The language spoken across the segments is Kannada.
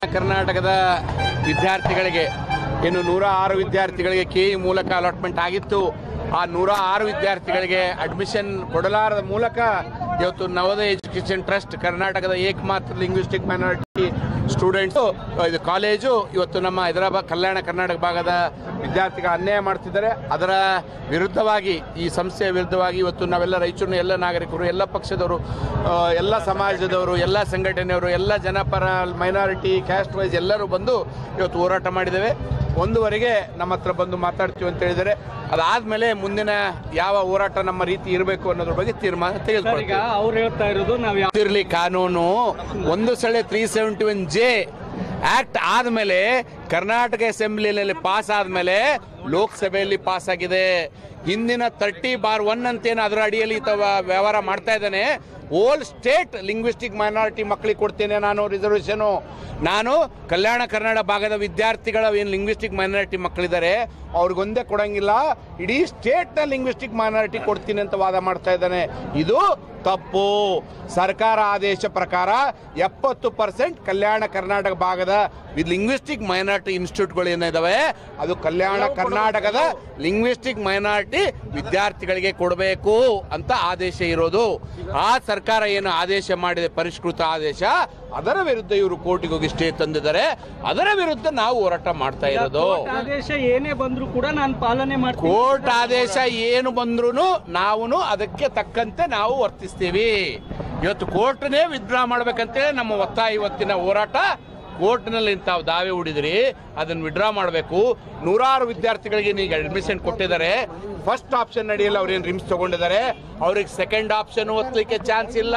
ಕರ್ನಾಟಕದ ವಿದ್ಯಾರ್ಥಿಗಳಿಗೆ ಇನ್ನು ನೂರ ಆರು ವಿದ್ಯಾರ್ಥಿಗಳಿಗೆ ಕೆ ಇ ಮೂಲಕ ಅಲಾಟ್ಮೆಂಟ್ ಆಗಿತ್ತು ಆ ನೂರ ಆರು ವಿದ್ಯಾರ್ಥಿಗಳಿಗೆ ಅಡ್ಮಿಷನ್ ಕೊಡಲಾರದ ಮೂಲಕ ಇವತ್ತು ನವೋದಯ ಎಜುಕೇಶನ್ ಟ್ರಸ್ಟ್ ಕರ್ನಾಟಕದ ಏಕಮಾತ್ರ ಲಿಂಗ್ವಿಸ್ಟಿಕ್ ಮೈನಾರಿಟಿ ಸ್ಟೂಡೆಂಟ್ಸ್ ಇದು ಕಾಲೇಜು ಇವತ್ತು ನಮ್ಮ ಹೈದರಾಬಾದ್ ಕಲ್ಯಾಣ ಕರ್ನಾಟಕ ಭಾಗದ ವಿದ್ಯಾರ್ಥಿಗಳ ಅನ್ಯಾಯ ಮಾಡ್ತಿದ್ದಾರೆ ಅದರ ವಿರುದ್ಧವಾಗಿ ಈ ಸಂಸ್ಥೆಯ ವಿರುದ್ಧವಾಗಿ ಇವತ್ತು ನಾವೆಲ್ಲ ರಾಯಚೂರಿನ ಎಲ್ಲ ನಾಗರಿಕರು ಎಲ್ಲ ಪಕ್ಷದವರು ಆ, ಎಲ್ಲ ಸಮಾಜದವರು ಎಲ್ಲ ಸಂಘಟನೆಯವರು ಎಲ್ಲ ಜನಪರ ಮೈನಾರಿಟಿ ಕ್ಯಾಸ್ಟ್ ವೈಸ್ ಎಲ್ಲರೂ ಬಂದು ಇವತ್ತು ಹೋರಾಟ ಮಾಡಿದ್ದೇವೆ ಒಂದುವರೆಗೆ ನಮ್ಮ ಹತ್ರ ಬಂದು ಮಾತಾಡ್ತೀವಿ ಅಂತ ಹೇಳಿದರೆ ಅದಾದ್ಮೇಲೆ ಮುಂದಿನ ಯಾವ ಹೋರಾಟ ನಮ್ಮ ರೀತಿ ಇರಬೇಕು ಅನ್ನೋದ್ರ ಬಗ್ಗೆ ತೀರ್ಮಾನ ಸರ್ ಈಗ ತೆಗೆದುಕೊಳ್ತೀವಿ ಅವ್ರು ಹೇಳ್ತಾ ಇರೋದು ನಾವ್ ಯಾವ ಇರಲಿ ಕಾನೂನು ಒಂದು ಸಲ three seventy one J act ಆದ್ಮೇಲೆ ಕರ್ನಾಟಕ ಅಸೆಂಬ್ಲಿಯಲ್ಲಿ ಪಾಸ್ ಆದ್ಮೇಲೆ ಲೋಕಸಭೆಯಲ್ಲಿ ಪಾಸ್ ಆಗಿದೆ ಹಿಂದಿನ ತರ್ಟಿ ಬಾರ್ ಒನ್ ಅಂತೇನು ಅದರ ಅಡಿಯಲ್ಲಿ ತವ ವ್ಯವಹಾರ ಮಾಡ್ತಾ ಇದ್ದಾನೆ ಓಲ್ ಸ್ಟೇಟ್ ಲಿಂಗ್ವಿಸ್ಟಿಕ್ ಮೈನಾರಿಟಿ ಮಕ್ಕಳಿಗೆ ಕೊಡ್ತೇನೆ ನಾನು ರಿಸರ್ವೇಷನು ನಾನು ಕಲ್ಯಾಣ ಕರ್ನಾಟಕ ಭಾಗದ ವಿದ್ಯಾರ್ಥಿಗಳ ಏನು ಲಿಂಗ್ವಿಸ್ಟಿಕ್ ಮೈನಾರಿಟಿ ಮಕ್ಕಳಿದ್ದಾರೆ ಅವ್ರಿಗೊಂದೇ ಕೊಡಂಗಿಲ್ಲ ಇಡೀ ಸ್ಟೇಟ್ನ ಲಿಂಗ್ವಿಸ್ಟಿಕ್ ಮೈನಾರಿಟಿ ಕೊಡ್ತೀನಿ ಅಂತ ವಾದ ಮಾಡ್ತಾ ಇದ್ದಾನೆ ಇದು ತಪ್ಪು ಸರ್ಕಾರ ಆದೇಶ ಪ್ರಕಾರ ಎಪ್ಪತ್ತು ಪರ್ಸೆಂಟ್ ಕಲ್ಯಾಣ ಕರ್ನಾಟಕ ಭಾಗದ ಲಿಂಗ್ವಿಸ್ಟಿಕ್ ಮೈನಾರಿಟಿ ಇನ್ಸ್ಟಿಟ್ಯೂಟ್ಗಳು ಏನಿದಾವೆ ಅದು ಕಲ್ಯಾಣ ಕರ್ನಾಟಕದ ಲಿಂಗ್ವಿಸ್ಟಿಕ್ ಮೈನಾರಿಟಿ ವಿದ್ಯಾರ್ಥಿಗಳಿಗೆ ಕೊಡಬೇಕು ಅಂತ ಆದೇಶ ಇರೋದು ಆ ಸರ್ಕಾರ ಏನು ಆದೇಶ ಮಾಡಿದೆ ಪರಿಷ್ಕೃತ ಆದೇಶ ಅದರ ವಿರುದ್ಧ ಇವರು ಕೋರ್ಟಿಗೆ ಹೋಗಿ ಸ್ಟೇ ತಂದಿದ್ದಾರೆ ಅದರ ವಿರುದ್ಧ ನಾವು ಹೋರಾಟ ಮಾಡ್ತಾ ಇರೋದು ಕೋರ್ಟ್ ಆದೇಶ ಏನೇ ಬಂದ್ರು ಕೂಡ ನಾನು ಪಾಲನೆ ಮಾಡ್ತೀನಿ ಕೋರ್ಟ್ ಆದೇಶ ಏನು ಬಂದ್ರು ನಾವು ಅದಕ್ಕೆ ತಕ್ಕಂತೆ ನಾವು ವರ್ತಿಸ್ತೀವಿ ಇವತ್ತು ಕೋರ್ಟ್ನೇ ವಿತ್ಡ್ರಾ ಮಾಡ್ಬೇಕಂತೇಳಿ ನಮ್ಮ ಒತ್ತಾಯ ಇವತ್ತಿನ ಹೋರಾಟ ಕೋರ್ಟ್ನಲ್ಲಿ ತಾವು ದಾವೆ ಹೂಡಿದ್ರಿ ಅದನ್ನು ವಿಡ್ರಾ ಮಾಡಬೇಕು ನೂರಾರು ವಿದ್ಯಾರ್ಥಿಗಳಿಗೆ ಈಗ ಅಡ್ಮಿಷನ್ ಕೊಟ್ಟಿದ್ದಾರೆ ಫಸ್ಟ್ ಆಪ್ಷನ್ ಅಡಿಯಲ್ಲಿ ಅವ್ರೇನು ರಿಮ್ಸ್ ತಗೊಂಡಿದ್ದಾರೆ ಅವ್ರಿಗೆ ಸೆಕೆಂಡ್ ಆಪ್ಷನ್ ಒತ್ತಲಿಕ್ಕೆ ಚಾನ್ಸ್ ಇಲ್ಲ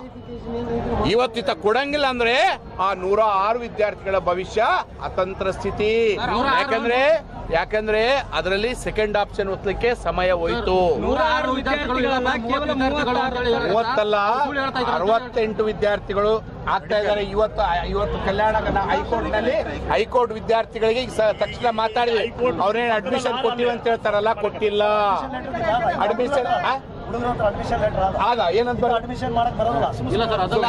ಇವತ್ತಿತ ಕೊಡಂಗಿಲ್ಲ ಅಂದ್ರೆ ಆ ನೂರ ಆರು ವಿದ್ಯಾರ್ಥಿಗಳ ಭವಿಷ್ಯ ಅತಂತ್ರ ಸ್ಥಿತಿ ಯಾಕಂದ್ರೆ ಯಾಕಂದ್ರೆ ಅದರಲ್ಲಿ ಸೆಕೆಂಡ್ ಆಪ್ಷನ್ ಒತ್ತಲಿಕ್ಕೆ ಸಮಯ ಹೋಯ್ತು ನೂರಾರು ವಿದ್ಯಾರ್ಥಿಗಳಲ್ಲ ಕೇವಲ ಮೂವತ್ತಾರು ಮೂವತ್ತಲ್ಲ ಅರವತ್ತೆಂಟು ವಿದ್ಯಾರ್ಥಿಗಳು ಆಗ್ತಾ ಇದ್ದಾರೆ ಇವತ್ತು ಇವತ್ತು ಕಲ್ಯಾಣ ಕರ್ನಾ- ಹೈಕೋರ್ಟ್ ನಲ್ಲಿ ಹೈಕೋರ್ಟ್ ವಿದ್ಯಾರ್ಥಿಗಳಿಗೆ ಈಗ ಸ- ತಕ್ಷಣ ಮಾತಾಡಿದ್ವಿ ಅವ್ರೇನು ಅಡ್ಮಿಷನ್ ಕೊಟ್ಟಿವಿ ಅಂತ ಹೇಳ್ತಾರಲ್ಲ ಕೊಟ್ಟಿಲ್ಲ ಅಡ್ಮಿಷನ್ ಹುಡುಗರ ಹತ್ರ ಅಡ್ಮಿಷನ್ ಲೆಟರ್ ಆದ ಆದ ಏನಂತ ಬರ ಅಡ್ಮಿಷನ್ ಮಾಡಕ್ ಬರೋಲ್ಲ ಇಲ್ಲ ಸರ್ ಅದಲ್ಲ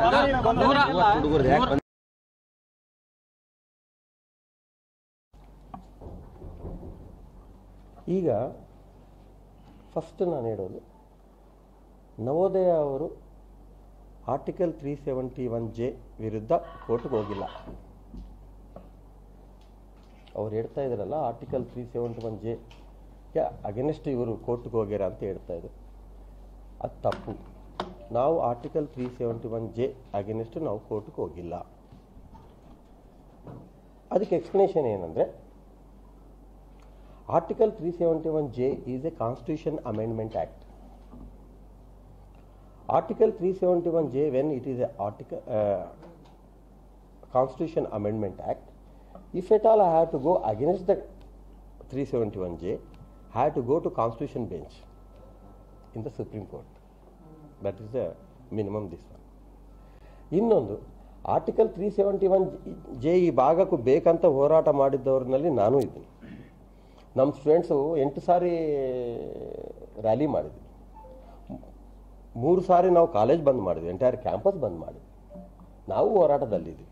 ನೂರ ಈಗ ಫಸ್ಟ್ ನಾನು ಹೇಳೋದು ನವೋದಯ ಅವರು article three seventy one J ವಿರುದ್ಧ ಕೋರ್ಟ್ಗೆ ಹೋಗಿಲ್ಲ ಅವ್ರು ಹೇಳ್ತಾ ಇದ್ರಲ್ಲ article three seventy one J against ಇವರು ಕೋರ್ಟ್ಗೆ ಹೋಗ್ಯಾರ ಅಂತ ಹೇಳ್ತಾ ಇದ್ರು ಅದು ತಪ್ಪು ನಾವು article three seventy one J against ನಾವು ಕೋರ್ಟ್ಗೆ ಹೋಗಿಲ್ಲ ಅದಕ್ಕೆ ಎಕ್ಸ್ಪ್ಲನೇಷನ್ ಏನಂದರೆ Article 371J is a Constitution Amendment Act. Article 371J, when it is a article, uh, Constitution Amendment Act, if at all I have to go against the 371J, I have to go to Constitution bench in the Supreme Court. That is the minimum this one. ಇನ್ನೊಂದು article three seventy one J ಈ ಭಾಗಕ್ಕೂ ಬೇಕಂತ ಹೋರಾಟ ಮಾಡಿದ್ದವ್ರನ್ನಲ್ಲಿ ನಾನು ಇದ್ದೀನಿ ನಮ್ಮ ಸ್ಟೂಡೆಂಟ್ಸು ಎಂಟು ಸಾರಿ ರ್ಯಾಲಿ ಮಾಡಿದ್ವಿ ಮೂರು ಸಾರಿ ನಾವು ಕಾಲೇಜ್ ಬಂದ್ ಮಾಡಿದ್ವಿ ಎಂಟೈರ್ ಕ್ಯಾಂಪಸ್ ಬಂದ್ ಮಾಡಿದ್ವಿ ನಾವು ಹೋರಾಟದಲ್ಲಿದ್ವಿ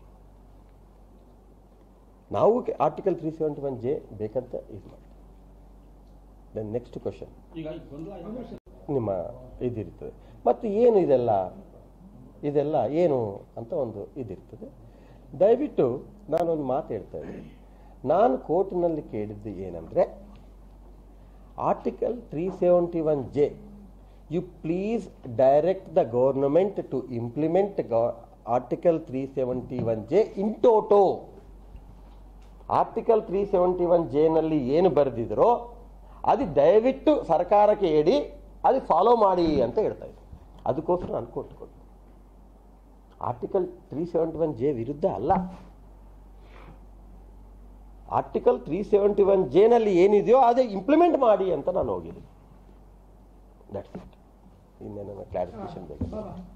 ನಾವು article three seventy one J ಬೇಕಂತ ಇದು ಮಾಡಿ ದೆನ್ ನೆಕ್ಸ್ಟ್ ಕ್ವಶನ್ ನಿಮ್ಮ ಇದಿರ್ತದೆ ಮತ್ತು ಏನು ಇದೆಲ್ಲ ಇದೆಲ್ಲ ಏನು ಅಂತ ಒಂದು ಇದಿರ್ತದೆ ದಯವಿಟ್ಟು ನಾನೊಂದು ಮಾತು ಹೇಳ್ತಾ ಇದ್ದೀನಿ ನಾನು ಕೋರ್ಟ್ನಲ್ಲಿ ಕೇಳಿದ್ದು ಏನಂದರೆ article three seventy one J you please direct the government to implement article three seventy one J in toto article three seventy one ಜೆನಲ್ಲಿ ಏನು ಬರೆದಿದ್ರೋ ಅದು ದಯವಿಟ್ಟು ಸರ್ಕಾರಕ್ಕೆ ಹೇಳಿ ಅದು ಫಾಲೋ ಮಾಡಿ ಅಂತ ಹೇಳ್ತಾ ಇದ್ದೆ ಅದಕ್ಕೋಸ್ಕರ ನಾನು ಕೋರ್ಟ್ ಕೊಟ್ಟು article three seventy one J ವಿರುದ್ಧ ಅಲ್ಲ ಆರ್ಟಿಕಲ್ ತ್ರೀ ಸೆವೆಂಟಿ ಒನ್ ಜೇನಲ್ಲಿ ಏನಿದೆಯೋ ಅದೇ ಇಂಪ್ಲಿಮೆಂಟ್ ಮಾಡಿ ಅಂತ ನಾನು ಹೋಗಿದ್ದೀನಿ ದಟ್ಸ್ ಇಟ್ ಇನ್ನೇನ ಕ್ಲಾರಿಫಿಕೇಶನ್ ಬೇಕು